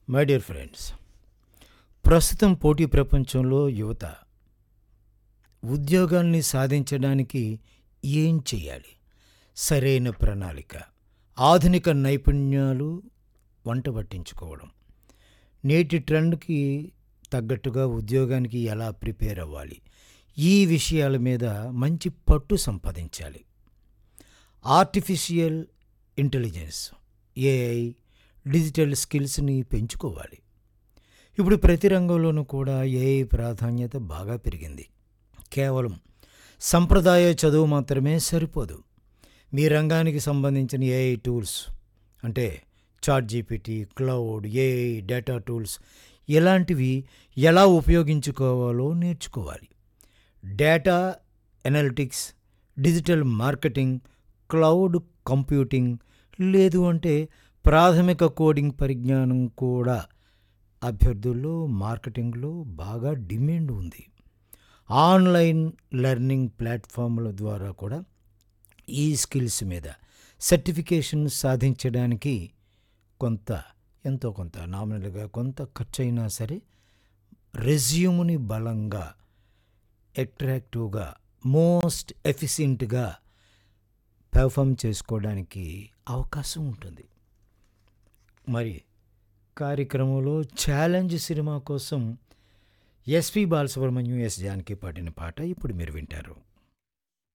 my dear friends ప్రస్తుతం పోటీ ప్రపంచంలో యువత ఉద్యోగాల్ని సాధించడానికి ఏం చేయాలి సరైన ప్రణాళిక ఆధునిక నైపుణ్యాలు వంట పట్టించుకోవడం నేటి ట్రెండ్కి తగ్గట్టుగా ఉద్యోగానికి ఎలా ప్రిపేర్ అవ్వాలి ఈ విషయాల మీద మంచి పట్టు సంపాదించాలి ఆర్టిఫిషియల్ ఇంటెలిజెన్స్ ఏఐ డిజిటల్ స్కిల్స్ని పెంచుకోవాలి ఇప్పుడు ప్రతి రంగంలోనూ కూడా ఏఐ ప్రాధాన్యత బాగా పెరిగింది కేవలం సంప్రదాయ చదువు మాత్రమే సరిపోదు మీ రంగానికి సంబంధించిన ఏఐ టూల్స్ అంటే chat GPT cloud AI data tools ఇలాంటివి ఎలా ఉపయోగించుకోవాలో నేర్చుకోవాలి data analytics digital marketing cloud computing లేదు అంటే ప్రాథమిక కోడింగ్ పరిజ్ఞానం కూడా అభ్యర్థుల్లో మార్కెటింగ్లో బాగా డిమాండ్ ఉంది ఆన్లైన్ లెర్నింగ్ ప్లాట్ఫామ్ల ద్వారా కూడా ఈ స్కిల్స్ మీద సర్టిఫికేషన్ సాధించడానికి కొంత ఎంతో కొంత నామినల్గా కొంత ఖర్చు అయినా సరే రెజ్యూమ్ని బలంగా అట్రాక్టివ్గా మోస్ట్ ఎఫిషియెంట్గా పెర్ఫామ్ చేసుకోవడానికి అవకాశం ఉంటుంది మరి కార్యక్రమంలో ఛాలెంజ్ సినిమా కోసం ఎస్పి బాలసుబ్రహ్మణ్యం ఎస్ జానకి పాడిన పాట ఇప్పుడు మీరు వింటారు